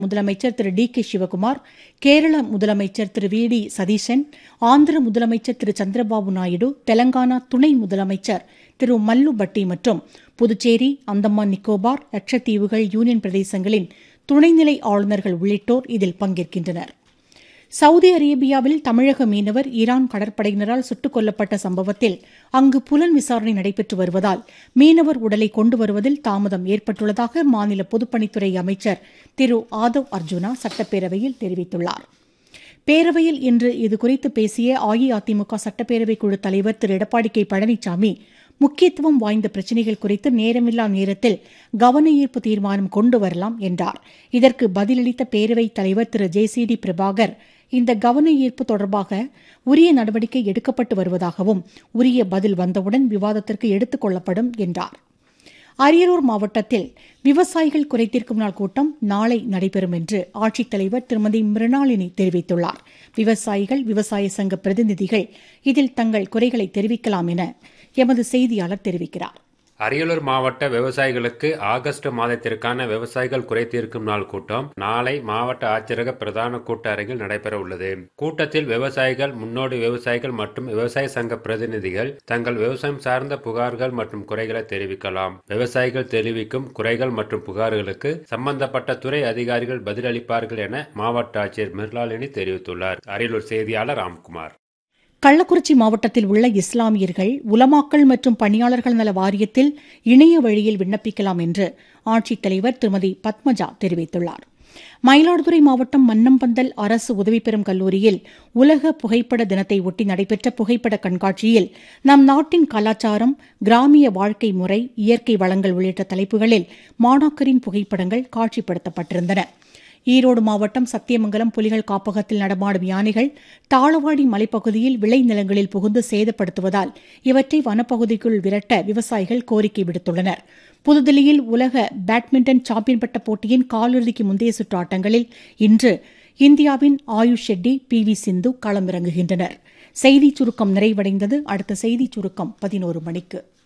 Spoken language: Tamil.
முதலமைச்சர் திரு டி கே சிவக்குமார் கேரள முதலமைச்சர் திரு வி டி சதீஷன் ஆந்திர முதலமைச்சர் திரு சந்திரபாபு நாயுடு தெலங்கானா துணை முதலமைச்சர் திரு மல்லு பட்டி மற்றும் புதுச்சேரி அந்தமான் நிக்கோபார் லட்சத்தீவுகள் யூனியன் பிரதேசங்களின் துணைநிலை ஆளுநர்கள் உள்ளிட்டோர் இதில் பங்கேற்கின்றனர் சவுதி அரேபியாவில் தமிழக மீனவர் ஈரான் கடற்படையினரால் சுட்டுக் கொல்லப்பட்ட சம்பவத்தில் அங்கு புலன் விசாரணை நடைபெற்று வருவதால் மீனவர் உடலை கொண்டு வருவதில் தாமதம் ஏற்பட்டுள்ளதாக மாநில பொதுப்பணித்துறை அமைச்சர் திரு ஆதவ் அர்ஜுனா சட்டப்பேரவையில் தெரிவித்துள்ளார் பேரவையில் இன்று இதுகுறித்து பேசிய அஇஅதிமுக சட்டப்பேரவை குழு தலைவர் திரு எடப்பாடி கே பழனிசாமி முக்கியத்துவம் வாய்ந்த பிரச்சினைகள் குறித்து நேரமில்லா நேரத்தில் கவன ஈர்ப்பு தீர்மானம் கொண்டு வரலாம் என்றார் இதற்கு பதிலளித்த பேரவைத் தலைவர் திரு ஜே சி டி பிரபாகர் இந்த கவன ஈர்ப்பு தொடர்பாக உரிய நடவடிக்கை எடுக்கப்பட்டு வருவதாகவும் உரிய பதில் வந்தவுடன் விவாதத்திற்கு எடுத்துக் கொள்ளப்படும் என்றார் அரியலூர் மாவட்டத்தில் விவசாயிகள் குறைதீர்க்கும் நாள் கூட்டம் நாளை நடைபெறும் என்று ஆட்சித்தலைவர் திருமதி மிருணாளினி தெரிவித்துள்ளார் விவசாயிகள் விவசாய சங்க பிரதிநிதிகள் இதில் தங்கள் குறைகளை தெரிவிக்கலாம் என எமது செய்தியாளர் தெரிவிக்கிறார் அரியலூர் மாவட்ட விவசாயிகளுக்கு ஆகஸ்ட் மாதத்திற்கான விவசாயிகள் குறை தீர்க்கும் நாள் கூட்டம் நாளை மாவட்ட ஆட்சியரக பிரதான கூட்ட அரங்கில் நடைபெற உள்ளது கூட்டத்தில் விவசாயிகள் முன்னோடி விவசாயிகள் மற்றும் விவசாய சங்க பிரதிநிதிகள் தங்கள் விவசாயம் சார்ந்த புகார்கள் மற்றும் குறைகளை தெரிவிக்கலாம் விவசாயிகள் தெரிவிக்கும் குறைகள் மற்றும் புகார்களுக்கு சம்பந்தப்பட்ட துறை அதிகாரிகள் பதிலளிப்பார்கள் என மாவட்ட ஆட்சியர் மிர்லாலினி தெரிவித்துள்ளார் அரியலூர் செய்தியாளர் ராம்குமார் கள்ளக்குறிச்சி மாவட்டத்தில் உள்ள இஸ்லாமியர்கள் உலமாக்கள் மற்றும் பணியாளர்கள் நல வாரியத்தில் இணைய வழியில் விண்ணப்பிக்கலாம் என்று ஆட்சித்தலைவர் திருமதி பத்மஜா தெரிவித்துள்ளார் மயிலாடுதுறை மாவட்டம் மன்னம்பந்தல் அரசு உதவி பெறும் கல்லூரியில் உலக புகைப்பட தினத்தை ஒட்டி நடைபெற்ற புகைப்பட கண்காட்சியில் நம் நாட்டின் கலாச்சாரம் கிராமிய வாழ்க்கை முறை இயற்கை வளங்கள் உள்ளிட்ட தலைப்புகளில் மாணாக்கரின் புகைப்படங்கள் காட்சிப்படுத்தப்பட்டிருந்தன ஈரோடு மாவட்டம் சத்தியமங்கலம் புலிகள் காப்பகத்தில் நடமாடும் யானைகள் தாளவாடி மலைப்பகுதியில் விளைநிலங்களில் புகுந்து சேதப்படுத்துவதால் இவற்றை வனப்பகுதிக்குள் விரட்ட விவசாயிகள் கோரிக்கை விடுத்துள்ளனர் புதுதில்லியில் உலக பேட்மிண்டன் சாம்பியன் பட்ட போட்டியின் காலிறுதிக்கு முந்தைய சுற்று ஆட்டங்களில் இன்று இந்தியாவின் ஆயுஷ் ஷெட்டி பி வி சிந்து களமிறங்குகின்றனர் செய்திச் சுருக்கம் நிறைவடைந்தது அடுத்த செய்திச் சுருக்கம் பதினோரு மணிக்கு